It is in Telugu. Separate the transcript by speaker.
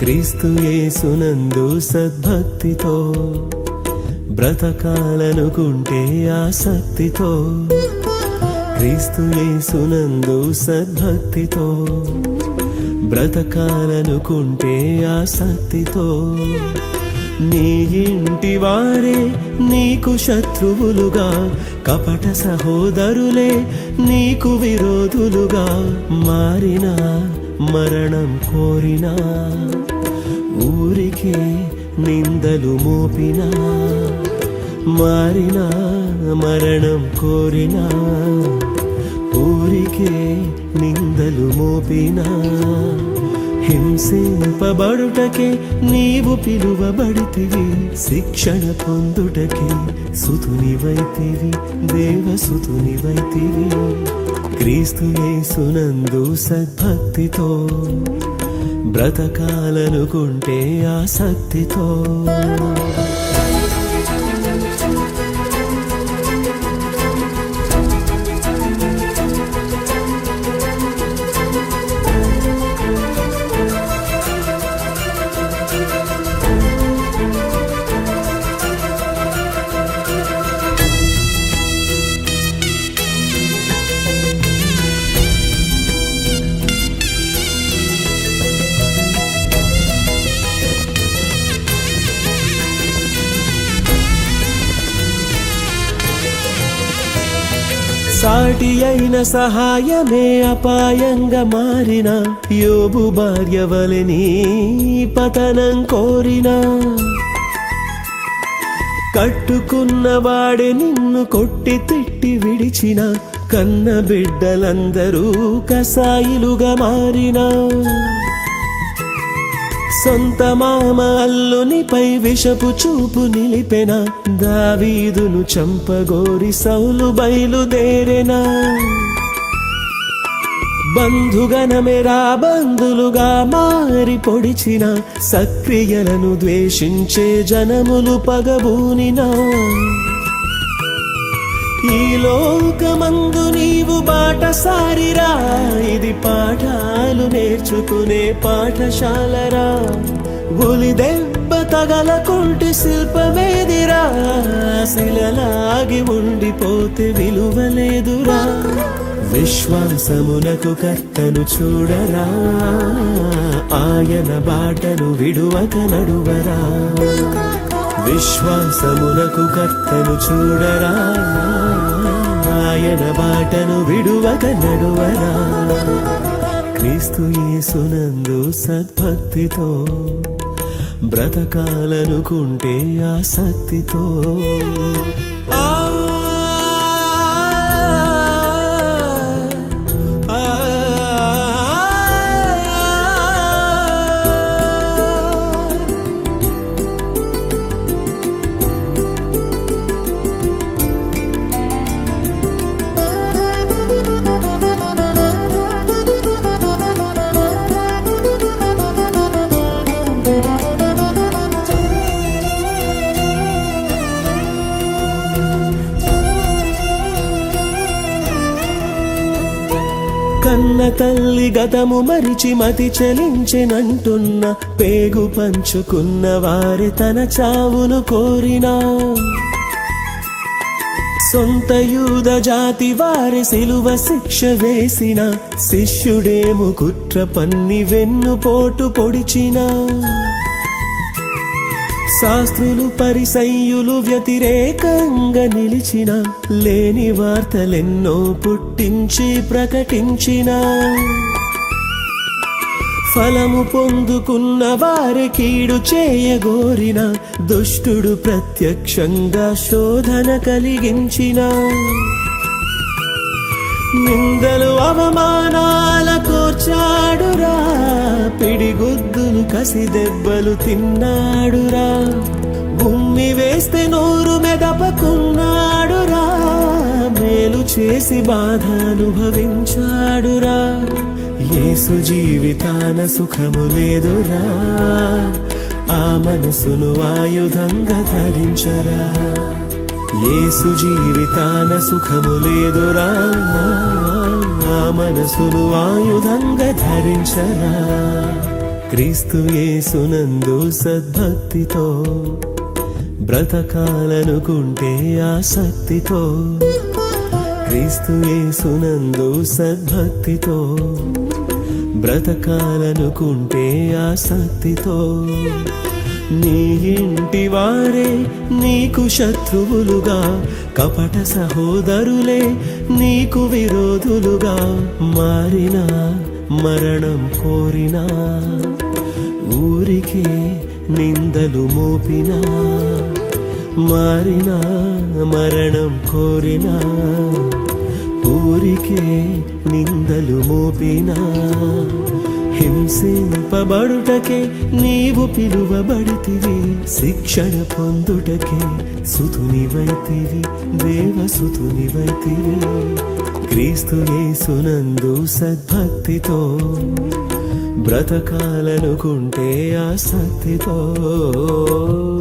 Speaker 1: క్రీస్తు యేసునందు సద్భక్తితో బ్రతకాలనుకుంటే ఆసక్తితో క్రీస్తు యేసునందు సద్భక్తితో బ్రతకాలనుకుంటే ఆసక్తితో నీ ఇంటి వారే నీకు శత్రువులుగా కపట సహోదరులే నీకు విరోధులుగా మారినా మరణం కోరినా ఊరికే నిందలు మోపినా మారినా మరణం కోరినా ఊరికే నిందలు మోపినా హింసింపబడుటకే నీవు పిలువబడితివి శిక్షణ పొందుటకే సుతునివైతివి దేవసుతునివైతివి క్రీస్తు యేసునందు సద్భక్తితో బ్రతకాలనుకుంటే ఆసక్తితో సాటి అయిన సహాయమే అపాయంగా మారిన యోబు భార్య వలెని పతనం కోరినా కట్టుకున్న వాడే నిన్ను కొట్టి తిట్టి విడిచిన కన్న బిడ్డలందరూ కసాయిలుగా మారినా సొంత మామ అల్లునిపై విషపు చూపు నిలిపెన దావీదును చంపగోరి సౌలు బయలుదేరెనా బంధుగణమే బంధులుగా మారి పొడిచిన సక్రియలను ద్వేషించే జనములు పగబూనినా ఈ లోకమందు నీవు బాటసారిరా ఇది పాఠాలు నేర్చుకునే పాఠశాలరా గులి దెబ్బ తగలకుంటి శిల్పమేదిరా శిలలాగి ఉండిపోతే విలువలేదురా విశ్వాసమునకు కర్తను చూడరా ఆయన బాటను విడువక నడువరా విశ్వాసమునకు కర్తను చూడరా ఆయన బాటను విడువక నడువరా క్రీస్తు యేసునందు సద్భక్తితో బ్రతకాలనుకుంటే ఆసక్తితో ఆ ఆ ఆ కన్న తల్లి గతము మరిచి మతి చెలించెనంటున్న పేగు పంచుకున్న వారి తన చావును కోరినా సొంత యూద జాతి వారి సిలువ శిక్ష వేసిన శిష్యుడేము కుట్ర పన్ని వెన్నుపోటు పొడిచినా శాస్త్రులు పరిసయ్యులు వ్యతిరేకంగా నిలిచిన లేని వార్తలెన్నో పుట్టించి ప్రకటించిన ఫలము పొందుకున్న వారి కీడు చేయగోరిన దుష్టుడు ప్రత్యక్షంగా శోధన కలిగించిన నిందలు అవమానాల కోర్చాడురా పిడిగుద్దులు కసి దెబ్బలు తిన్నాడురా గుమ్మి వేస్తే నోరు మెదపకున్నాడురా మేలు చేసి బాధ అనుభవించాడురా యేసు జీవితాన సుఖము లేదురా ఆ మనసును ఆయుధంగా ధరించరా యేసు జీవితాన సుఖము లేదురా ఆ మనసును ఆయుధంగా ధరించరా క్రీస్తు యేసునందు సద్భక్తితో బ్రతకాలనుకుంటే ఆసక్తితో క్రీస్తు యేసునందు సద్భక్తితో బ్రతకాలనుకుంటే ఆసక్తితో నీ ఇంటి వారే నీకు శత్రువులుగా కపట సహోదరులే నీకు విరోధులుగా మారినా మరణం కోరినా ఊరికే నిందలు మోపినా మారినా మరణం కోరినా ఊరికే నిందలు మోపినా హింసింపబడుటకే నీవు పిలువబడితివి శిక్షణ పొందుటకే సుతునివైతివి దేవసుతునివైతివి క్రీస్తు యేసునందు సద్భక్తితో బ్రతకాలనుకుంటే ఆసక్తితో